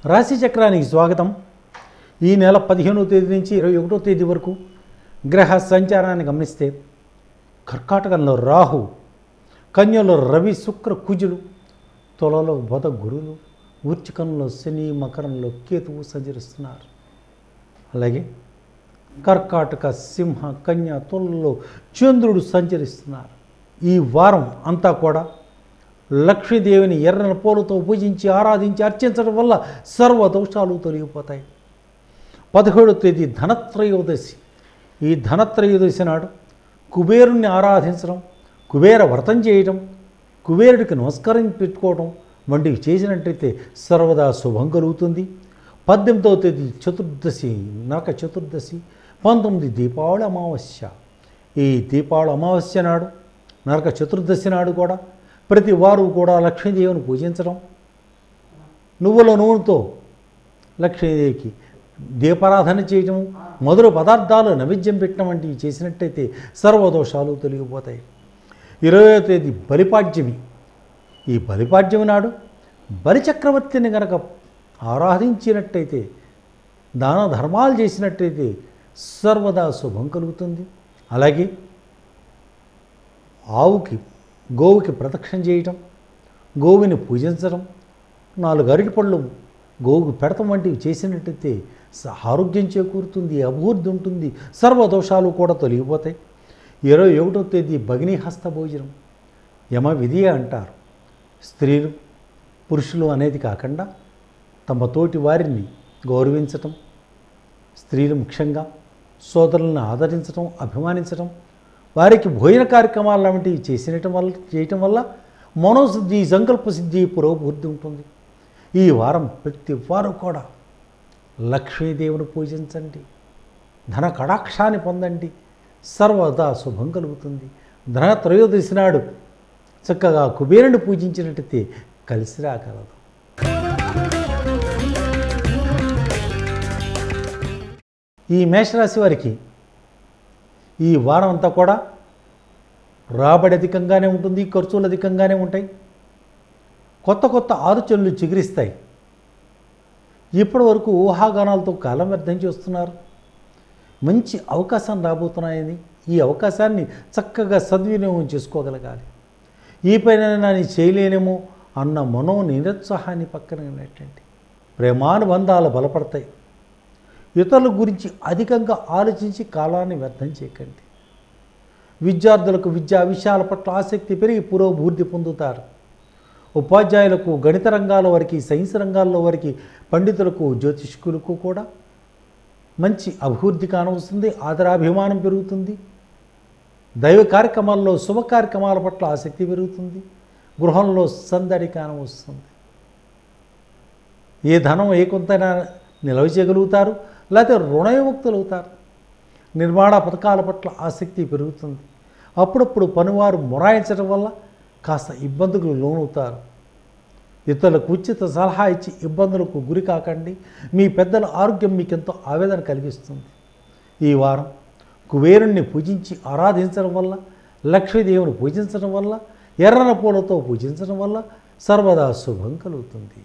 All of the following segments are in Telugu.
రాశి చక్రానికి స్వాగతం ఈ నెల పదిహేనవ తేదీ నుంచి ఇరవై ఒకటో తేదీ వరకు గ్రహ సంచారాన్ని గమనిస్తే కర్కాటకంలో రాహు కన్యలో రవి శుక్ర కుజులు తులలో బుధ గురులు వృచ్చికంలో శని మకరంలో కేతువు సంచరిస్తున్నారు అలాగే కర్కాటక సింహ కన్య తులలో చంద్రుడు సంచరిస్తున్నారు ఈ వారం అంతా కూడా లక్ష్మీదేవిని ఎర్రని పూలతో పూజించి ఆరాధించి అర్చించడం వల్ల సర్వ దోషాలు తొలగిపోతాయి పదిహేడో తేదీ ధనత్రయోదశి ఈ ధనత్రయోదశి నాడు కుబేరుణ్ణి ఆరాధించడం కుబేర వ్రతం చేయడం కుబేరుడికి నమస్కారం పెట్టుకోవడం వంటివి చేసినట్టయితే సర్వదా శుభం కలుగుతుంది పద్దెనిమిదవ తేదీ చతుర్దశి నరక చతుర్దశి పంతొమ్మిది దీపావళి అమావాస్య ఈ దీపావళి అమావాస్య నాడు నరక చతుర్దశి నాడు కూడా ప్రతి వారు కూడా లక్ష్మీదేవిని పూజించడం నువ్వుల నూనెతో లక్ష్మీదేవికి దీపారాధన చేయటం మధుర పదార్థాలు నైవేద్యం పెట్టడం వంటివి చేసినట్టయితే సర్వదోషాలు తొలగిపోతాయి ఇరవయో తేదీ బలిపాడ్యమి ఈ బలిపాడ్యమి నాడు బలిచక్రవర్తిని గనక ఆరాధించినట్టయితే దాన ధర్మాలు చేసినట్టయితే సర్వదా శుభం కలుగుతుంది అలాగే ఆవుకి గోవుకి ప్రదక్షిణ చేయటం గోవుని పూజించడం నాలుగు అరటిపళ్ళు గోవుకు పెడతం వంటివి చేసినట్టయితే స- ఆరోగ్యం చేకూరుతుంది అభివృద్ధి ఉంటుంది సర్వదోషాలు కూడా తొలగిపోతాయి ఇరవై ఒకటో తేదీ భగిని హస్త భోజనం యమ విధియ అంటారు స్త్రీలు పురుషులు అనేది కాకుండా తమ తోటి వారిని గౌరవించటం స్త్రీలు ముఖ్యంగా సోదరులను ఆదరించడం అభిమానించడం వారికి భోజన కార్యక్రమాలు లాంటివి చేసినటం వల్ల చేయటం వల్ల మనోసిద్ధి సంకల్ప సిద్ధి పురోభివృద్ధి ఉంటుంది ఈ వారం ప్రతి వారు కూడా లక్ష్మీదేవుని పూజించండి ధన కటాక్షాన్ని పొందండి సర్వదా శుభం కలుగుతుంది ధన త్రయోదశి నాడు చక్కగా కుబేరుని పూజించినట్టయితే కలిసి రాగలదు ఈ మేషరాశి వారికి ఈ వారం అంతా కూడా రాబడి అధికంగానే ఉంటుంది ఖర్చులు అధికంగానే ఉంటాయి కొత్త కొత్త ఆలోచనలు చిగురిస్తాయి ఇప్పటి వరకు ఊహాగానాలతో కాలం వ్యర్థం చేస్తున్నారు మంచి అవకాశం రాబోతున్నాయని ఈ అవకాశాన్ని చక్కగా సద్వినియోగం చేసుకోగలగాలి ఈ పైన నేను చేయలేనేమో అన్న మనో నిరుత్సాహాన్ని పక్కన ఉన్నట్టండి ప్రేమానుబంధాలు బలపడతాయి ఇతరుల గురించి అధికంగా ఆలోచించి కాలాన్ని వ్యర్థం చేయకండి విద్యార్థులకు విద్యా విషయాల పట్ల ఆసక్తి పెరిగి పురోభివృద్ధి పొందుతారు ఉపాధ్యాయులకు గణిత రంగాల వారికి సైన్స్ రంగాల్లో వారికి పండితులకు జ్యోతిష్కులకు కూడా మంచి అభివృద్ధి కానవస్తుంది ఆదరాభిమానం పెరుగుతుంది దైవ కార్యక్రమాల్లో శుభ కార్యక్రమాల పట్ల ఆసక్తి పెరుగుతుంది గృహంలో సందడి కానవస్తుంది ఏ ధనం ఏ కొంతైనా నిల్వ చేయగలుగుతారు లేకపోతే రుణ విముక్తులు అవుతారు నిర్మాణ పథకాల పట్ల ఆసక్తి పెరుగుతుంది అప్పుడప్పుడు పనివారు మొరాయించడం వల్ల కాస్త ఇబ్బందులకు లోనవుతారు ఇతరులకు ఉచిత సలహా ఇచ్చి ఇబ్బందులకు గురి కాకండి మీ పెద్దల ఆరోగ్యం మీకెంతో ఆవేదన కలిగిస్తుంది ఈ వారం కుబేరుణ్ణి పూజించి ఆరాధించడం వల్ల లక్ష్మీదేవిని పూజించడం వల్ల ఎర్రన పూలతో పూజించడం వల్ల సర్వదా శుభం కలుగుతుంది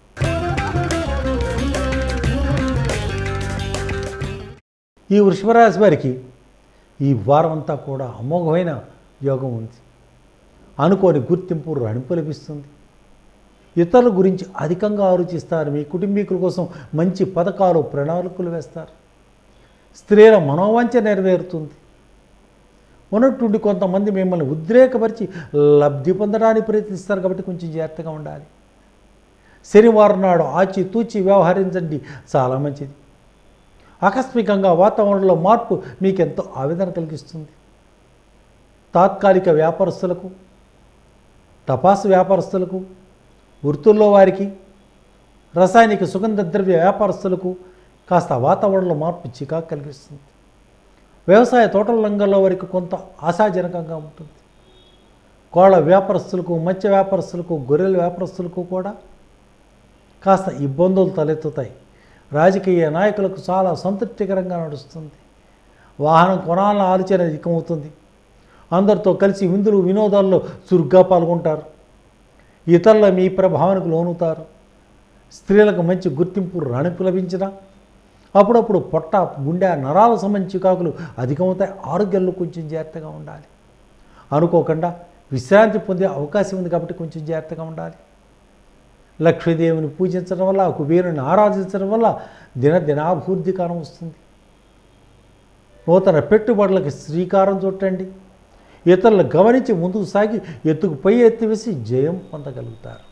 ఈ వృషభరాశి వారికి ఈ వారం అంతా కూడా అమోఘమైన యోగం ఉంది అనుకోని గుర్తింపు రణింపు లభిస్తుంది ఇతరుల గురించి అధికంగా ఆలోచిస్తారు మీ కుటుంబీకుల కోసం మంచి పథకాలు ప్రణాళికలు వేస్తారు స్త్రీల మనోవాంఛ నెరవేరుతుంది ఉన్నట్టుండి కొంతమంది మిమ్మల్ని ఉద్రేకపరిచి లబ్ధి పొందడానికి ప్రయత్నిస్తారు కాబట్టి కొంచెం జాగ్రత్తగా ఉండాలి శనివారం నాడు ఆచి తూచి వ్యవహరించండి చాలా మంచిది ఆకస్మికంగా వాతావరణంలో మార్పు మీకు ఎంతో ఆవేదన కలిగిస్తుంది తాత్కాలిక వ్యాపారస్తులకు టపాసు వ్యాపారస్తులకు వృత్తుల్లో వారికి రసాయనిక సుగంధ ద్రవ్య వ్యాపారస్తులకు కాస్త వాతావరణంలో మార్పు చికాకు కలిగిస్తుంది వ్యవసాయ తోటల రంగంలో వారికి కొంత ఆశాజనకంగా ఉంటుంది కోళ్ళ వ్యాపారస్తులకు మత్స్య వ్యాపారస్తులకు గొర్రెల వ్యాపారస్తులకు కూడా కాస్త ఇబ్బందులు తలెత్తుతాయి రాజకీయ నాయకులకు చాలా సంతృప్తికరంగా నడుస్తుంది వాహనం కొనాలన్న ఆలోచన అధికమవుతుంది అందరితో కలిసి విందులు వినోదాల్లో చురుగ్గా పాల్గొంటారు ఇతరుల మీ ప్రభావానికి లోనుతారు స్త్రీలకు మంచి గుర్తింపు రాణింపు లభించిన అప్పుడప్పుడు పొట్ట గుండె నరాల సంబంధించి కాకులు అధికమవుతాయి ఆరోగ్యంలో కొంచెం జాగ్రత్తగా ఉండాలి అనుకోకుండా విశ్రాంతి పొందే అవకాశం ఉంది కాబట్టి కొంచెం జాగ్రత్తగా ఉండాలి లక్ష్మీదేవిని పూజించడం వల్ల కుబేరుని ఆరాధించడం వల్ల దిన దినాభివృద్ధి కాలం వస్తుంది నూతన పెట్టుబడులకు శ్రీకారం చుట్టండి ఇతరులు గమనించి ముందుకు సాగి ఎత్తుకు పై ఎత్తి వేసి జయం పొందగలుగుతారు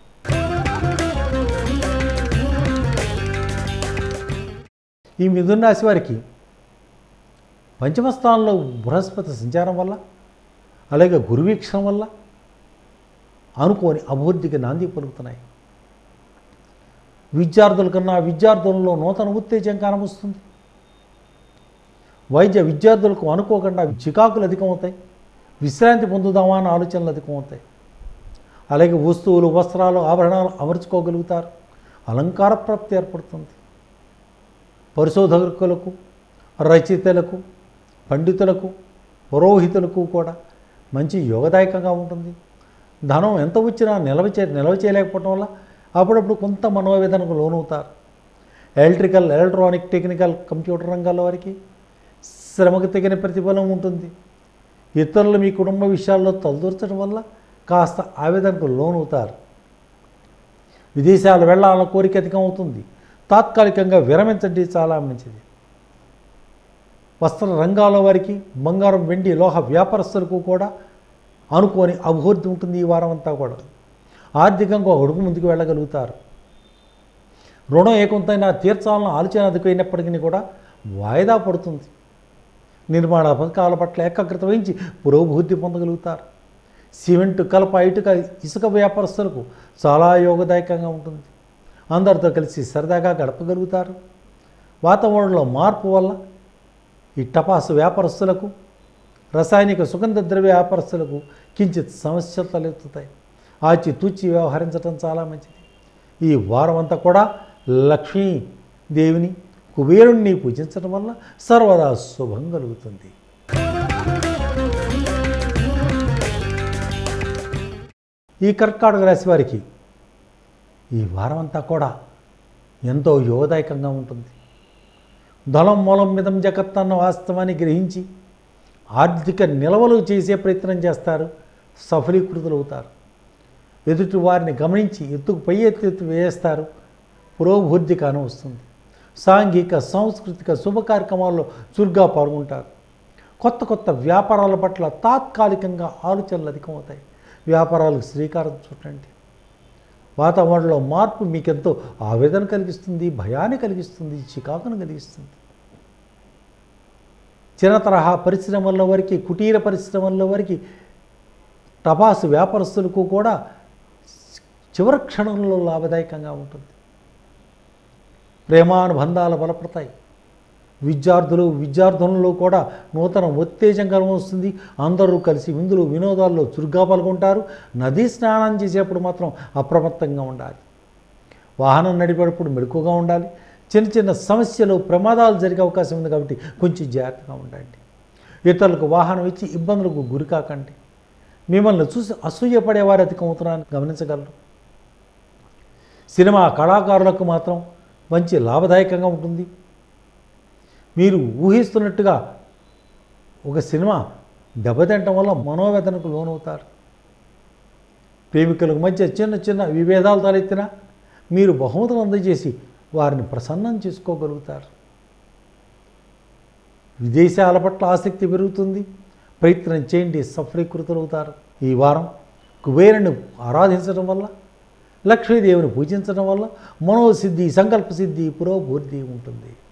ఈ మిథున రాశి వారికి పంచమ స్థానంలో బృహస్పతి సంచారం వల్ల అలాగే గురువీక్షణం వల్ల అనుకోని అభివృద్ధికి నాంది పలుకుతున్నాయి విద్యార్థుల కన్నా విద్యార్థులలో నూతన ఉత్తేజం కానవస్తుంది వైద్య విద్యార్థులకు అనుకోకుండా చికాకులు అధికమవుతాయి విశ్రాంతి పొందుదామా అన్న ఆలోచనలు అధికమవుతాయి అలాగే వస్తువులు వస్త్రాలు ఆభరణాలు అమర్చుకోగలుగుతారు అలంకార ప్రాప్తి ఏర్పడుతుంది పరిశోధకులకు రచయితలకు పండితులకు పురోహితులకు కూడా మంచి యోగదాయకంగా ఉంటుంది ధనం ఎంత వచ్చినా నిల్వ చే నిల్వ చేయలేకపోవడం వల్ల అప్పుడప్పుడు కొంత మనోవేదనకు లోనవుతారు ఎలక్ట్రికల్ ఎలక్ట్రానిక్ టెక్నికల్ కంప్యూటర్ రంగాల వారికి శ్రమకు తగిన ప్రతిఫలం ఉంటుంది ఇతరులు మీ కుటుంబ విషయాల్లో తలదూర్చడం వల్ల కాస్త ఆవేదనకు లోనవుతారు విదేశాలు వెళ్ళాలన్న కోరిక అధికమవుతుంది తాత్కాలికంగా విరమించండి చాలా మంచిది వస్త్ర రంగాల వారికి బంగారం వెండి లోహ వ్యాపారస్తులకు కూడా అనుకోని అభివృద్ధి ఉంటుంది ఈ వారం అంతా కూడా ఆర్థికంగా ఒక అడుగు ముందుకు వెళ్ళగలుగుతారు రుణం ఏ కొంతైనా తీర్చాలన్న ఆలోచన అధికమైనప్పటికీ కూడా వాయిదా పడుతుంది నిర్మాణ పథకాల పట్ల ఏకాగ్రత వహించి పురోభివృద్ధి పొందగలుగుతారు సిమెంట్ కలప ఇటుక ఇసుక వ్యాపారస్తులకు చాలా యోగదాయకంగా ఉంటుంది అందరితో కలిసి సరదాగా గడపగలుగుతారు వాతావరణంలో మార్పు వల్ల ఈ టపాసు వ్యాపారస్తులకు రసాయనిక సుగంధ ద్రవ్య వ్యాపారస్తులకు కించిత్ సమస్యలు తలెత్తుతాయి ఆచి తూచి వ్యవహరించడం చాలా మంచిది ఈ వారం అంతా కూడా లక్ష్మీ దేవిని కుబేరుణ్ణి పూజించడం వల్ల సర్వదా శుభం కలుగుతుంది ఈ కర్కాటక రాశి వారికి ఈ వారం అంతా కూడా ఎంతో యోగదాయకంగా ఉంటుంది దళం మూలం మిదం జగత్ అన్న వాస్తవాన్ని గ్రహించి ఆర్థిక నిల్వలు చేసే ప్రయత్నం చేస్తారు సఫలీకృతులవుతారు ఎదుటి వారిని గమనించి ఎత్తుకు పై ఎత్తు ఎత్తు వేస్తారు పురోభివృద్ధి కాను వస్తుంది సాంఘిక సాంస్కృతిక శుభ కార్యక్రమాల్లో చురుగ్గా పాల్గొంటారు కొత్త కొత్త వ్యాపారాల పట్ల తాత్కాలికంగా ఆలోచనలు అధికమవుతాయి వ్యాపారాలకు శ్రీకారం చుట్టండి వాతావరణంలో మార్పు మీకెంతో ఆవేదన కలిగిస్తుంది భయాన్ని కలిగిస్తుంది చికాకును కలిగిస్తుంది చిన్న తరహా పరిశ్రమల వరకు కుటీర పరిశ్రమల వరకు టపాసు వ్యాపారస్తులకు కూడా చివరి క్షణంలో లాభదాయకంగా ఉంటుంది ప్రేమానుబంధాలు బలపడతాయి విద్యార్థులు విద్యార్థులలో కూడా నూతన ఉత్తేజం వస్తుంది అందరూ కలిసి విందులు వినోదాల్లో చురుగ్గా పాల్గొంటారు నదీ స్నానం చేసేప్పుడు మాత్రం అప్రమత్తంగా ఉండాలి వాహనం నడిపేటప్పుడు మెడుకుగా ఉండాలి చిన్న చిన్న సమస్యలు ప్రమాదాలు జరిగే అవకాశం ఉంది కాబట్టి కొంచెం జాగ్రత్తగా ఉండండి ఇతరులకు వాహనం ఇచ్చి ఇబ్బందులకు గురి కాకండి మిమ్మల్ని చూసి అసూయపడేవారు అధికమవుతున్నారని గమనించగలరు సినిమా కళాకారులకు మాత్రం మంచి లాభదాయకంగా ఉంటుంది మీరు ఊహిస్తున్నట్టుగా ఒక సినిమా దెబ్బతింటం వల్ల మనోవేదనకు లోనవుతారు ప్రేమికులకు మధ్య చిన్న చిన్న విభేదాలు తలెత్తినా మీరు బహుమతులు అందజేసి వారిని ప్రసన్నం చేసుకోగలుగుతారు విదేశాల పట్ల ఆసక్తి పెరుగుతుంది ప్రయత్నం చేయండి సఫలీకృతులవుతారు ఈ వారం కుబేరుని ఆరాధించడం వల్ల లక్ష్మీదేవిని పూజించడం వల్ల మనోసిద్ధి సంకల్ప సిద్ధి పురోభివృద్ధి ఉంటుంది